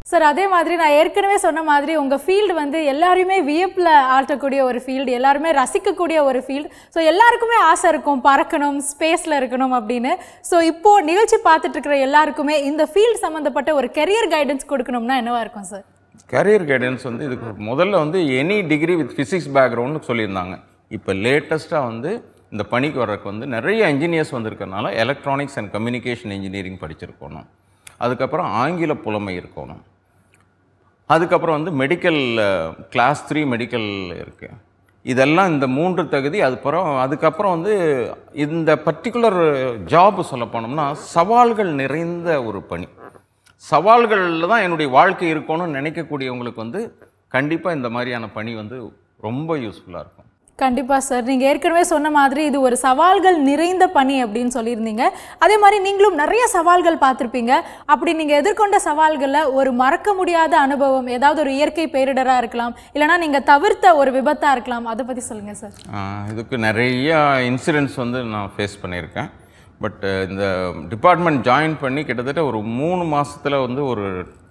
sir அதே மாதிரி நான் ஏற்கனவே சொன்ன மாதிரி உங்கள் ஃபீல்டு வந்து எல்லாருமே வியப்பில் ஆட்டக்கூடிய ஒரு ஃபீல்டு எல்லாருமே ரசிக்கக்கூடிய ஒரு ஃபீல்டு ஸோ எல்லாருக்குமே ஆசை இருக்கும் பறக்கணும் ஸ்பேஸில் இருக்கணும் அப்படின்னு ஸோ இப்போது நிகழ்ச்சி பார்த்துட்டு இருக்கிற எல்லாருக்குமே இந்த ஃபீல்டு சம்மந்தப்பட்ட ஒரு கெரியர் கைடன்ஸ் கொடுக்கணும்னா என்னவா இருக்கும் சார் கரியர் கைடன்ஸ் வந்து இதுக்கு முதல்ல வந்து எனி டிகிரி வித் ஃபிசிக்ஸ் பேக்ரவுண்ட்னு சொல்லியிருந்தாங்க இப்போ லேட்டஸ்ட்டாக வந்து இந்த பணிக்கு வர்றதுக்கு வந்து நிறைய இன்ஜினியர்ஸ் வந்திருக்கறனால எலக்ட்ரானிக்ஸ் அண்ட் கம்யூனிகேஷன் இன்ஜினியரிங் படிச்சிருக்கணும் அதுக்கப்புறம் ஆங்கில புலமை இருக்கணும் அதுக்கப்புறம் வந்து மெடிக்கல் கிளாஸ் த்ரீ மெடிக்கல் இருக்குது இதெல்லாம் இந்த மூன்று தகுதி அதுக்கப்புறம் அதுக்கப்புறம் வந்து இந்த பர்டிகுலர் ஜாப் சொல்ல போனோம்னா சவால்கள் நிறைந்த ஒரு பணி சவால்களில் தான் என்னுடைய வாழ்க்கை இருக்கணும்னு நினைக்கக்கூடியவங்களுக்கு வந்து கண்டிப்பாக இந்த மாதிரியான பணி வந்து ரொம்ப யூஸ்ஃபுல்லாக இருக்கும் கண்டிப்பாக சார் நீங்கள் ஏற்கனவே சொன்ன மாதிரி இது ஒரு சவால்கள் நிறைந்த பணி அப்படின்னு சொல்லியிருந்தீங்க அதே மாதிரி நீங்களும் நிறைய சவால்கள் பார்த்துருப்பீங்க அப்படி நீங்கள் எதிர்கொண்ட சவால்களில் ஒரு மறக்க முடியாத அனுபவம் ஏதாவது ஒரு இயற்கை பேரிடராக இருக்கலாம் இல்லைனா நீங்கள் தவிர்த்த ஒரு விபத்தாக இருக்கலாம் அதை பற்றி சொல்லுங்கள் சார் ஆஹ் இதுக்கு நிறைய இன்சிடென்ட்ஸ் வந்து நான் ஃபேஸ் பண்ணியிருக்கேன் பட் இந்த டிபார்ட்மெண்ட் ஜாயின் பண்ணி கிட்டத்தட்ட ஒரு மூணு மாசத்துல வந்து ஒரு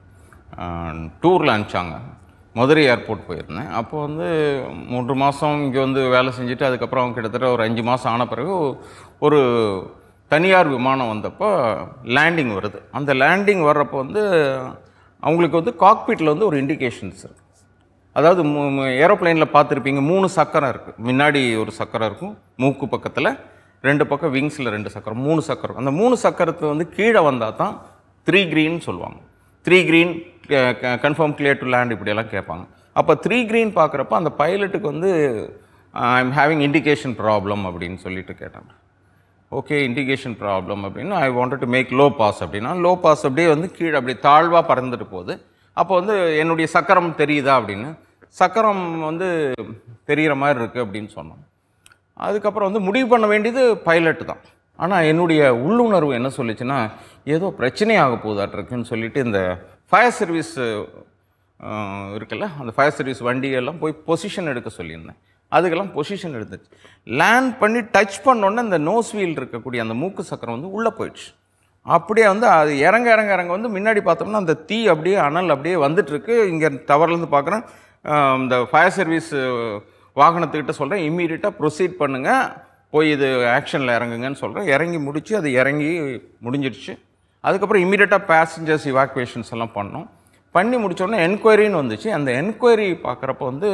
டூரில் அனுப்பிச்சாங்க மதுரை ஏர்போர்ட் போயிருந்தேன் அப்போ வந்து மூன்று மாதம் இங்கே வந்து வேலை செஞ்சுட்டு அதுக்கப்புறம் கிட்டத்தட்ட ஒரு அஞ்சு மாதம் ஆன பிறகு ஒரு தனியார் விமானம் வந்தப்போ லேண்டிங் வருது அந்த லேண்டிங் வர்றப்போ வந்து அவங்களுக்கு வந்து காக்பீட்டில் வந்து ஒரு இண்டிகேஷன்ஸ் இருக்கு அதாவது ஏரோப்ளேனில் பார்த்துருப்பீங்க மூணு சக்கரம் இருக்குது முன்னாடி ஒரு சக்கரம் இருக்கும் மூக்கு பக்கத்தில் ரெண்டு பக்கம் விங்ஸில் ரெண்டு சக்கரம் மூணு சக்கரம் அந்த மூணு சக்கரத்தை வந்து கீழே வந்தால் தான் த்ரீ க்ரீன் சொல்லுவாங்க three green confirm clear to land இப்படியெல்லாம் கேட்பாங்க அப்போ த்ரீ க்ரீன் பார்க்குறப்ப அந்த பைலட்டுக்கு வந்து I am having indication problem அப்படின்னு சொல்லிட்டு கேட்டாங்க ஓகே இண்டிகேஷன் ப்ராப்ளம் அப்படின்னு I wanted to make low pass அப்படின்னா லோ பாஸ் அப்படியே வந்து கீழே அப்படியே தாழ்வாக பறந்துட்டு போகுது அப்போ வந்து என்னுடைய சக்கரம் தெரியுதா அப்படின்னு சக்கரம் வந்து தெரிகிற மாதிரி இருக்குது அப்படின்னு சொன்னோம் அதுக்கப்புறம் வந்து முடிவு பண்ண வேண்டியது பைலட் தான் ஆனால் என்னுடைய உள்ளுணர்வு என்ன சொல்லுச்சுன்னா ஏதோ பிரச்சனையாக போகுதாட்டிருக்குன்னு சொல்லிட்டு இந்த ஃபயர் சர்வீஸ் இருக்குல்ல அந்த ஃபயர் சர்வீஸ் வண்டியெல்லாம் போய் பொசிஷன் எடுக்க சொல்லியிருந்தேன் அதுக்கெல்லாம் பொசிஷன் எடுத்துச்சு லேண்ட் பண்ணி டச் பண்ணோன்னே இந்த நோஸ் வீல் இருக்கக்கூடிய அந்த மூக்கு சக்கரம் வந்து உள்ளே போயிடுச்சு அப்படியே வந்து அது இறங்க இறங்க இறங்க வந்து முன்னாடி பார்த்தோம்னா அந்த தீ அப்படியே அனல் அப்படியே வந்துட்டுருக்கு இங்கே டவர்லேருந்து பார்க்குறேன் இந்த ஃபயர் சர்வீஸ் வாகனத்துக்கிட்ட சொல்கிறேன் இம்மீடியட்டாக ப்ரொசீட் பண்ணுங்கள் போய் இது ஆக்ஷனில் இறங்குங்கன்னு சொல்கிறேன் இறங்கி முடிச்சு அது இறங்கி முடிஞ்சிடுச்சு அதுக்கப்புறம் இம்மீடியட்டாக பேசஞ்சர்ஸ் இவாக்குவேஷன்ஸ் எல்லாம் பண்ணோம் பண்ணி முடிச்சோடனே என்கொயரின்னு வந்துச்சு அந்த என்கொயரி பார்க்குறப்ப வந்து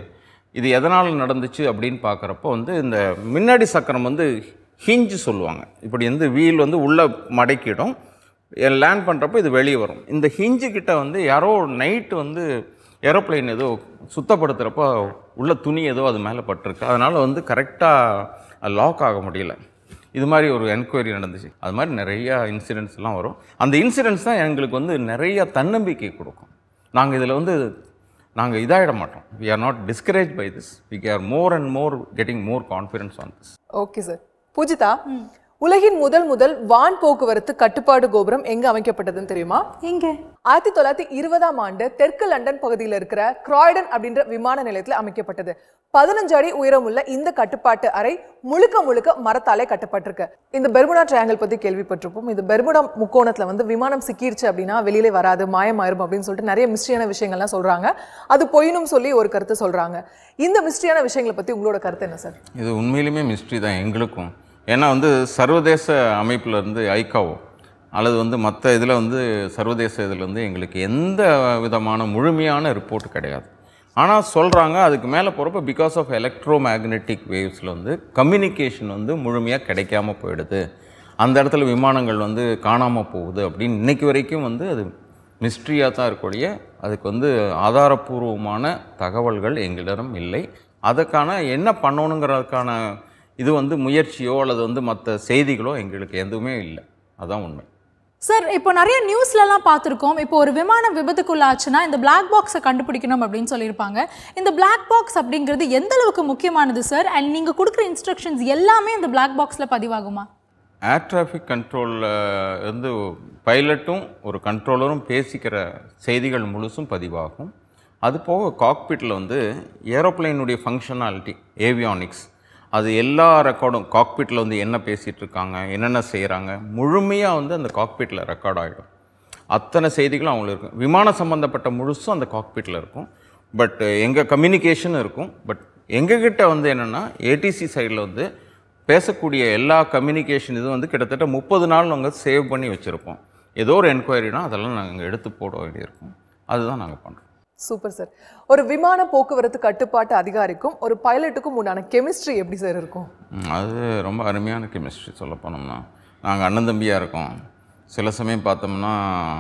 இது எதனால் நடந்துச்சு அப்படின்னு பார்க்குறப்போ வந்து இந்த முன்னாடி சக்கரம் வந்து ஹிஞ்சு சொல்லுவாங்க இப்படி வந்து வீல் வந்து உள்ளே மடக்கிடும் லேண்ட் பண்ணுறப்போ இது வெளியே வரும் இந்த ஹிஞ்சு கிட்ட வந்து யாரோ நைட்டு வந்து ஏரோப்ளேன் ஏதோ சுத்தப்படுத்துகிறப்போ உள்ள துணி ஏதோ அது மேலே பட்டிருக்கு அதனால் வந்து கரெக்டாக லாக் ஆக முடியல இது மாதிரி ஒரு என்கொயரி நடந்துச்சு அது மாதிரி நிறையா இன்சிடென்ட்ஸ் எல்லாம் வரும் அந்த இன்சிடென்ட்ஸ் தான் எங்களுக்கு வந்து நிறைய தன்னம்பிக்கை கொடுக்கும் நாங்கள் இதில் வந்து நாங்கள் இதாகிட மாட்டோம் we are not discourage by this we are more and more getting more confidence on this okay sir Poojitha உலகின் முதல் முதல் வான் போக்குவரத்து கட்டுப்பாடு கோபுரம் எங்க அமைக்கப்பட்டதுன்னு தெரியுமா எங்கே ஆயிரத்தி தொள்ளாயிரத்தி இருபதாம் ஆண்டு தெற்கு லண்டன் பகுதியில் இருக்கிற கிராய்டன் அப்படின்ற விமான நிலையத்தில் அமைக்கப்பட்டது பதினஞ்சு அடி உயரமுள்ள இந்த கட்டுப்பாட்டு அறை முழுக்க முழுக்க மரத்தாலே கட்டப்பட்டிருக்கு இந்த பெர்முடா ட்ரையாங்கிள் பத்தி கேள்விப்பட்டிருப்போம் இது பெர்முடா முக்கோணத்துல வந்து விமானம் சிக்கிருச்சு அப்படின்னா வெளியிலே வராது மாயமாயிரும் அப்படின்னு சொல்லிட்டு நிறைய மிஸ்ட்ரியான விஷயங்கள்லாம் சொல்றாங்க அது பொய்னும் சொல்லி ஒரு கருத்து சொல்றாங்க இந்த மிஸ்ட்ரியான விஷயங்களை பத்தி உங்களோட கருத்து என்ன சார் இது உண்மையிலுமே மிஸ்ட்ரி தான் எங்களுக்கும் ஏன்னா வந்து சர்வதேச அமைப்பில் இருந்து ஐகாவோ அல்லது வந்து மற்ற இதில் வந்து சர்வதேச இதில் வந்து எங்களுக்கு எந்த விதமான முழுமையான ரிப்போர்ட் கிடையாது ஆனால் சொல்கிறாங்க அதுக்கு மேலே போகிறப்ப பிகாஸ் ஆஃப் எலக்ட்ரோ மேக்னெட்டிக் வேவ்ஸில் வந்து கம்யூனிகேஷன் வந்து முழுமையாக கிடைக்காம போயிடுது அந்த இடத்துல விமானங்கள் வந்து காணாமல் போகுது அப்படின்னு இன்னைக்கு வரைக்கும் வந்து அது மிஸ்ட்ரியாக தான் இருக்கக்கூடிய அதுக்கு வந்து ஆதாரபூர்வமான தகவல்கள் எங்களிடம் இல்லை அதுக்கான என்ன பண்ணணுங்கிறதுக்கான இது வந்து முயற்சியோ அல்லது வந்து மற்ற செய்திகளோ எங்களுக்கு எதுவுமே இல்லை அதான் உண்மை சார் இப்போ நிறைய நியூஸ்லலாம் பார்த்துருக்கோம் இப்போ ஒரு விமானம் விபத்துக்குள்ளாச்சுன்னா இந்த பிளாக் பாக்ஸை கண்டுபிடிக்கணும் அப்படின்னு சொல்லியிருப்பாங்க இந்த பிளாக் பாக்ஸ் அப்படிங்கிறது எந்த அளவுக்கு முக்கியமானது சார் அண்ட் நீங்கள் கொடுக்குற இன்ஸ்ட்ரக்ஷன்ஸ் எல்லாமே இந்த பிளாக் பாக்ஸில் பதிவாகுமா ஏர் டிராஃபிக் கண்ட்ரோலில் இருந்து பைலட்டும் ஒரு கண்ட்ரோலரும் பேசிக்கிற செய்திகள் முழுசும் பதிவாகும் அது போக காக்பிட்டில் வந்து ஏரோப்ளேனுடைய ஃபங்க்ஷனாலிட்டி ஏவியானிக்ஸ் அது எல்லா ரெக்கார்டும் காக்பிட்டில் வந்து என்ன பேசிகிட்டு இருக்காங்க என்னென்ன செய்கிறாங்க முழுமையாக வந்து அந்த காக்பிட்டில் ரெக்கார்ட் ஆகிடும் அத்தனை செய்திகளும் அவங்களுக்கு இருக்கும் விமானம் சம்மந்தப்பட்ட முழுசும் அந்த காக்பீட்டில் இருக்கும் பட் எங்கள் கம்யூனிகேஷன் இருக்கும் பட் எங்ககிட்ட வந்து என்னென்னா ஏடிசி சைடில் வந்து பேசக்கூடிய எல்லா கம்யூனிகேஷன் இதுவும் வந்து கிட்டத்தட்ட முப்பது நாள் நாங்கள் சேவ் பண்ணி வச்சுருப்போம் ஏதோ ஒரு என்கொயரினா அதெல்லாம் நாங்கள் எடுத்து போட வேண்டியிருக்கும் அதுதான் நாங்கள் பண்ணுறோம் சூப்பர் சார் ஒரு விமான போக்குவரத்து கட்டுப்பாட்டு அதிகாரிக்கும் ஒரு பைலட்டுக்கும் உண்டான கெமிஸ்ட்ரி எப்படி சார் இருக்கும் ம், அது ரொம்ப அருமையான கெமிஸ்ட்ரி சொல்ல போனோம்னா நாங்கள் அண்ணன் தம்பியாக இருக்கோம் சில சமயம் பார்த்தோம்னா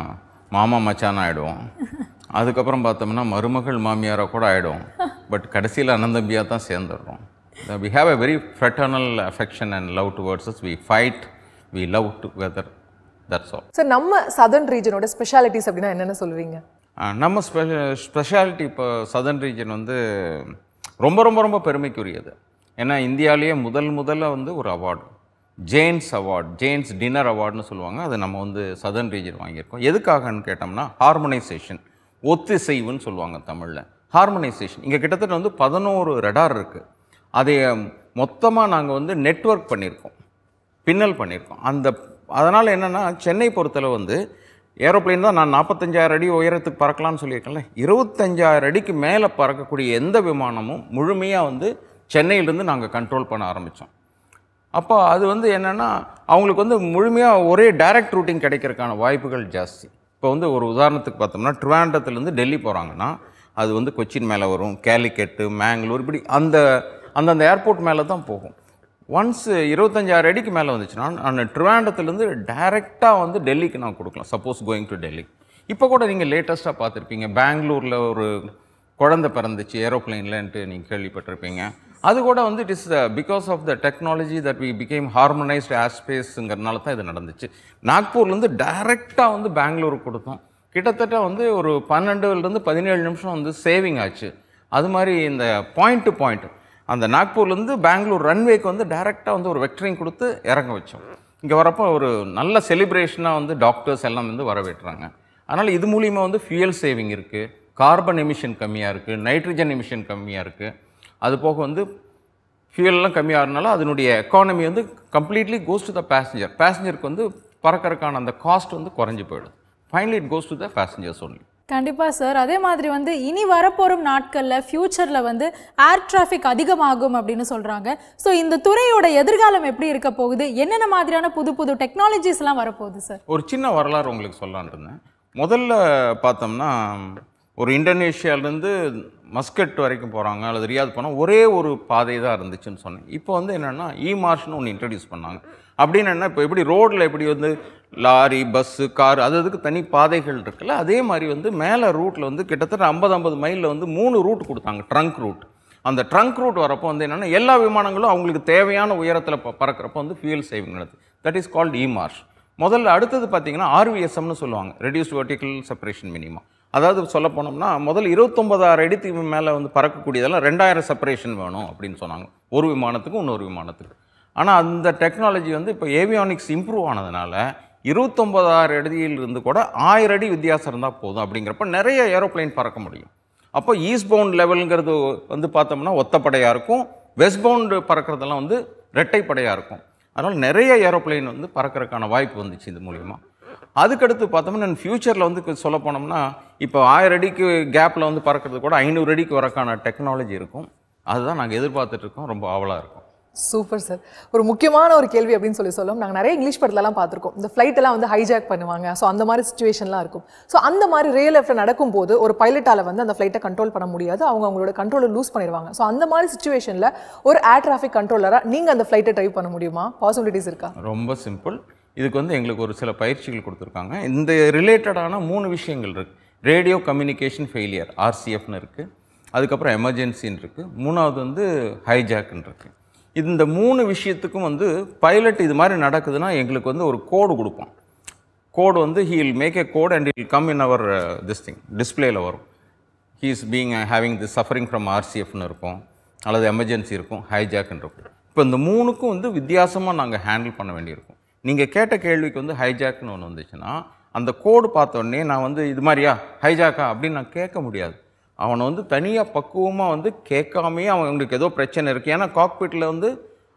மாமா மச்சான் ஆகிடுவோம் அதுக்கப்புறம் பார்த்தோம்னா மருமகள் மாமியாராக கூட ஆகிடுவோம் பட் கடைசியில் அண்ணன் தம்பியாக தான் சேர்ந்துடுறோம் we have a very fraternal affection and love towards us we fight we love together that's all sir நம்ம சதர்ன் ரீஜனோட ஸ்பெஷாலிட்டிஸ் அப்படின்னா என்னென்ன சொல்லுவீங்க நம்ம ஸ்பெ ஸ்பெஷாலிட்டி இப்போ சதர்ன் ரீஜன் வந்து ரொம்ப ரொம்ப ரொம்ப பெருமைக்குரியது ஏன்னா இந்தியாவிலேயே முதல் முதல்ல வந்து ஒரு award Jane's award Jane's dinner அவார்டுன்னு சொல்லுவாங்க அது நம்ம வந்து சதர்ன் ரீஜன் வாங்கியிருக்கோம் எதுக்காகன்னு கேட்டோம்னா ஹார்மனைசேஷன் ஒத்திசைவுன்னு சொல்லுவாங்க தமிழில் ஹார்மனைசேஷன் இங்கே கிட்டத்தட்ட வந்து பதினோரு ரெடார் இருக்குது அதை மொத்தமாக நாங்கள் வந்து நெட்வொர்க் பண்ணியிருக்கோம் பின்னல் பண்ணியிருக்கோம் அந்த அதனால் என்னென்னா சென்னை பொறுத்தளவு வந்து ஏரோப்ளேன் தான் நான் நாற்பத்தஞ்சாயிரம் அடி உயரத்துக்கு பறக்கலாம்னு சொல்லியிருக்கேன்ல இருபத்தஞ்சாயிரம் அடிக்கு மேலே பறக்கக்கூடிய எந்த விமானமும் முழுமையாக வந்து சென்னையிலேருந்து நாங்கள் கண்ட்ரோல் பண்ண ஆரம்பித்தோம் அப்போ அது வந்து என்னென்னா அவங்களுக்கு வந்து முழுமையாக ஒரே டைரக்ட் ரூட்டிங் கிடைக்கிறதுக்கான வாய்ப்புகள் ஜாஸ்தி இப்போ வந்து ஒரு உதாரணத்துக்கு பார்த்தோம்னா ட்ரிவாண்டத்துலேருந்து டெல்லி போகிறாங்கன்னா அது வந்து கொச்சின் மேலே வரும் கேலிக்கெட்டு மேங்களூர் இப்படி அந்த அந்தந்த ஏர்போர்ட் மேலே தான் போகும் ஒன்ஸ் இருபத்தஞ்சாயிரம் அடிக்கு மேலே வந்துச்சுன்னா அந்த ட்ரிவாண்டத்துலேருந்து டைரெக்டாக வந்து டெல்லிக்கு நான் கொடுக்கலாம் சப்போஸ் கோயிங் டு டெல்லி இப்போ கூட நீங்கள் லேட்டஸ்ட்டாக பார்த்துருப்பீங்க பெங்களூரில் ஒரு குழந்தை பிறந்துச்சு ஏரோப்ளேன்லன்ட்டு நீங்கள் கேள்விப்பட்டிருப்பீங்க அது கூட வந்து it is because of the technology that we become harmonised ஏர்ஸ்பேஸுங்கிறதுனால தான் இது நடந்துச்சு நாக்பூர்லேருந்து டைரெக்டாக வந்து பெங்களூருக்கு கொடுத்தோம் கிட்டத்தட்ட வந்து ஒரு பன்னெண்டுலேருந்து பதினேழு நிமிஷம் வந்து சேவிங் ஆச்சு அது மாதிரி இந்த பாயிண்ட் டு பாயிண்ட் அந்த நாக்பூர்லேருந்து பெங்களூர் ரன்வேக்கு வந்து டைரெக்டாக வந்து ஒரு வெக்டரிங் கொடுத்து இறங்க வச்சோம் இங்கே வரப்போ ஒரு நல்ல செலிப்ரேஷனாக வந்து டாக்டர்ஸ் எல்லாம் வந்து வரவேற்றாங்க அதனால் இது மூலிமா வந்து ஃபியூயல் சேவிங் இருக்குது கார்பன் எமிஷன் கம்மியாக இருக்குது நைட்ரஜன் எமிஷன் கம்மியாக இருக்குது அது போக வந்து ஃபியூயல்லாம் கம்மியாகிறதுனால அதனுடைய எக்கானமி வந்து completely goes to the passenger பேசஞ்சருக்கு வந்து பறக்கறதுக்கான அந்த காஸ்ட் வந்து குறைஞ்சி போயிடும் finally it goes to the passengers only கண்டிப்பா சார் அதே மாதிரி வந்து இனி வரப்போறும் நாட்கள்ல ஃபியூச்சர்ல வந்து ஏர் டிராஃபிக் அதிகமாகும் அப்படின்னு சொல்றாங்க ஸோ இந்த துறையோட எதிர்காலம் எப்படி இருக்க போகுது என்னென்ன மாதிரியான புது புது டெக்னாலஜிஸ் எல்லாம் வரப்போகுது சார் ஒரு சின்ன வரலாறு உங்களுக்கு சொல்லலான்னு இருந்தேன் முதல்ல பார்த்தோம்னா ஒரு இந்தோனேஷியாவிலேருந்து மஸ்கட் வரைக்கும் போகிறாங்க அல்லது ரியாத் போனால் ஒரே ஒரு பாதை தான் இருந்துச்சுன்னு சொன்னேன் இப்போ வந்து என்னென்னா இ மார்ஷ்னு ஒன்று இன்ட்ரடியூஸ் பண்ணாங்க அப்படின்னு என்ன இப்போ எப்படி ரோட்டில் எப்படி வந்து லாரி பஸ்ஸு கார் அது அதுக்கு தனி பாதைகள் இருக்குல்ல அதே மாதிரி வந்து மேலே ரூட்டில் வந்து கிட்டத்தட்ட ஐம்பது ஐம்பது மைலில் வந்து மூணு ரூட் கொடுத்தாங்க ட்ரங்க் ரூட் அந்த ட்ரங்க் ரூட் வரப்போ வந்து என்னென்னா எல்லா விமானங்களும் அவங்களுக்கு தேவையான உயரத்தில் ப பறக்கிறப்போ வந்து ஃபியூயல் சேவிங் நடக்குது தட் இஸ் கால்ட் இ மார்ஷ் முதல்ல அடுத்தது பார்த்தீங்கன்னா ஆர்விஎஸ்எம்னு சொல்லுவாங்க ரெடியூஸ் வெர்டிக்கல் செப்பரேஷன் மினிமம் அதாவது சொல்ல போனோம்னா முதல்ல இருபத்தொன்பதாயிரம் அடிக்கு மேலே வந்து பறக்கக்கூடியதெல்லாம் ரெண்டாயிரம் செப்பரேஷன் வேணும் அப்படின்னு சொன்னாங்க ஒரு விமானத்துக்கு இன்னொரு விமானத்துக்கு ஆனால் அந்த டெக்னாலஜி வந்து இப்போ ஏவியானிக்ஸ் இம்ப்ரூவ் ஆனதுனால இருபத்தொன்பதாயிரம் அடியில் இருந்து கூட ஆயிரம் அடி வித்தியாசம் இருந்தால் போதும் அப்படிங்கிறப்ப நிறைய ஏரோப்ளேன் பறக்க முடியும் அப்போ ஈஸ்ட் பவுண்ட் லெவலுங்கிறது வந்து பார்த்தோம்னா ஒத்தப்படையாக இருக்கும் வெஸ்ட் பவுண்டு பறக்கிறதெல்லாம் வந்து ரெட்டைப்படையாக இருக்கும் அதனால் நிறைய ஏரோப்ளேன் வந்து பறக்கறதுக்கான வாய்ப்பு வந்துச்சு இது மூலிமா அதுக்கடுத்து பார்த்தோம்னா ஃப்யூச்சரில் வந்து சொல்ல போனோம்னா இப்போ ஆயிரம் அடிக்கு கேப்பில் வந்து பறக்கிறது கூட ஐநூறு அடிக்கு வரக்கான டெக்னாலஜி இருக்கும் அதுதான் நாங்கள் எதிர்பார்த்துட்டு இருக்கோம் ரொம்ப ஆவலாக இருக்கும் சூப்பர் சார் ஒரு முக்கியமான ஒரு கேள்வி அப்படின்னு சொல்லி சொல்லும் நாங்கள் நிறைய இங்கிலீஷ் படத்துலலாம் பார்த்துருக்கோம் இந்த flight எல்லாம் வந்து ஹைஜாக் பண்ணுவாங்க ஸோ அந்த மாதிரி சுச்சுவேஷன்லாம் இருக்கும் ஸோ அந்த மாதிரி ரியல் லைஃப்ல நடக்கும்போது ஒரு பைலட்டால வந்து அந்த ஃப்ளைட்டை கண்ட்ரோல் பண்ண முடியாது அவங்க அவங்களோட கண்ட்ரோலை லூஸ் பண்ணிடுவாங்க ஸோ அந்த மாதிரி சுச்சுவேஷனில் ஒரு ஏர் டிராஃபிக் கண்ட்ரோலராக நீங்கள் அந்த ஃப்ளைட்டை ட்ரைவ் பண்ண முடியுமா பாசிபிலிட்டிஸ் இருக்கா ரொம்ப சிம்பிள் இதுக்கு வந்து எங்களுக்கு ஒரு சில பயிற்சிகள் கொடுத்துருக்காங்க இந்த ரிலேட்டடான மூணு விஷயங்கள் இருக்குது ரேடியோ கம்யூனிகேஷன் ஃபெயிலியர் ஆர்சிஎஃப்னு இருக்குது அதுக்கப்புறம் எமர்ஜென்சின்னு இருக்குது மூணாவது வந்து ஹைஜாக்னு இருக்குது இந்த மூணு விஷயத்துக்கும் வந்து பைலட் இது மாதிரி நடக்குதுன்னா எங்களுக்கு வந்து ஒரு கோடு கொடுப்போம் கோடு வந்து he will make a code and I'll come in அவர் திஸ் திங் டிஸ்பிளேல வரும் he is being having the suffering from ஆர்சிஎஃப்னு இருக்கும் அல்லது எமர்ஜென்சி இருக்கும் ஹைஜாக்னு இருக்கும் இப்போ இந்த மூணுக்கும் வந்து வித்தியாசமாக நாங்கள் ஹேண்டில் பண்ண வேண்டியிருக்கும் நீங்கள் கேட்ட கேள்விக்கு வந்து ஹைஜாக்னு ஒன்று வந்துச்சுன்னா அந்த கோடு பார்த்த உடனே நான் வந்து இது மாதிரியா ஹைஜாக்கா அப்படின்னு நான் கேட்க முடியாது அவனை வந்து தனியாக பக்குவமாக வந்து கேட்காமையே அவங்களுக்கு ஏதோ பிரச்சனை இருக்குது ஏன்னா காக்பிட்டில் வந்து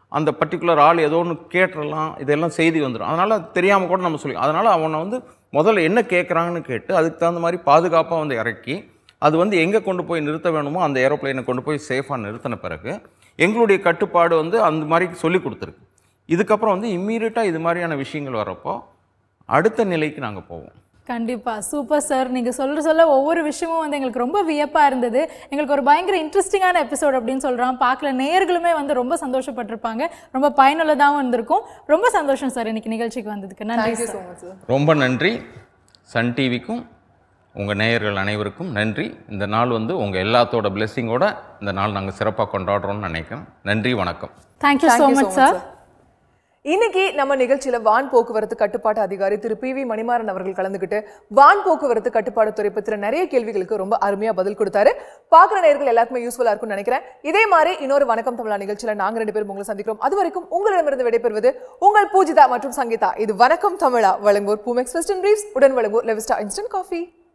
அந்த பர்டிகுலர் ஆள் ஏதோ ஒன்று கேட்டுறலாம் இதெல்லாம் செய்தி வந்துடும் அதனால் தெரியாமல் கூட நம்ம சொல்லி அதனால் அவனை வந்து முதல்ல என்ன கேட்குறாங்கன்னு கேட்டு அதுக்கு தகுந்த மாதிரி பாதுகாப்பாக வந்து இறக்கி அது வந்து எங்கே கொண்டு போய் நிறுத்த வேணுமோ அந்த ஏரோப்ளேனை கொண்டு போய் சேஃபாக நிறுத்தின பிறகு எங்களுடைய கட்டுப்பாடு வந்து அந்த மாதிரி சொல்லி கொடுத்துருக்கு இதுக்கப்புறம் வந்து இம்மீடியட்டாக இது மாதிரியான விஷயங்கள் வரப்போ அடுத்த நிலைக்கு நாங்கள் போவோம் கண்டிப்பா சூப்பர் சார் நீங்க சொல்ற சொல்ல ஒவ்வொரு விஷயமும் வந்து எங்களுக்கு ரொம்ப வியப்பா இருந்தது எங்களுக்கு ஒரு பயங்கர இன்ட்ரெஸ்டிங்கான எபிசோட் அப்படின்னு சொல்றோம் பார்க்கல நேயர்களுமே வந்து ரொம்ப சந்தோஷப்பட்டிருப்பாங்க ரொம்ப பயனுள்ளதாகவும் இருந்திருக்கும் ரொம்ப சந்தோஷம் சார் இன்னைக்கு நிகழ்ச்சிக்கு வந்ததுக்கு நன்றி thank you sir so much sir ரொம்ப நன்றி சன் டிவிக்கும் உங்கள் நேயர்கள் அனைவருக்கும் நன்றி இந்த நாள் வந்து உங்கள் எல்லாத்தோட பிளெஸ்ஸிங்கோட இந்த நாள் நாங்கள் சிறப்பாக கொண்டாடுறோம்னு நினைக்கிறேன் நன்றி வணக்கம் தேங்க்யூ ஸோ மச் சார் இன்னைக்கு நம்ம நிகழ்ச்சியில வான் போக்குவரத்து கட்டுப்பாட்டு அதிகாரி திரு பி வி மணிமாறன் அவர்கள் கலந்துக்கிட்டு வான் போக்குவரத்து கட்டுப்பாடு துறை பத்தின நிறைய கேள்விகளுக்கு ரொம்ப அருமையா பதில் கொடுத்தாரு பாக்குற நேயர்கள் எல்லாருக்குமே யூஸ்ஃபுல்லா இருக்கும்னு நினைக்கிறேன் இதே மாதிரி இன்னொரு வணக்கம் தமிழா நிகழ்ச்சியில நாங்க ரெண்டு பேரும் உங்களை சந்திக்கிறோம் அது வரைக்கும் உங்களிடமிருந்து விடைபெறுவது உங்கள் பூஜிதா மற்றும் சங்கீதா இது வணக்கம் தமிழா வழங்குவோர் பூமெக்ஸ் வெஸ்டர்ன் பிரீஃப்ஸ் உடன் வழங்குவோர் லெவிஸ்டா இன்ஸ்டன்ட் காஃபி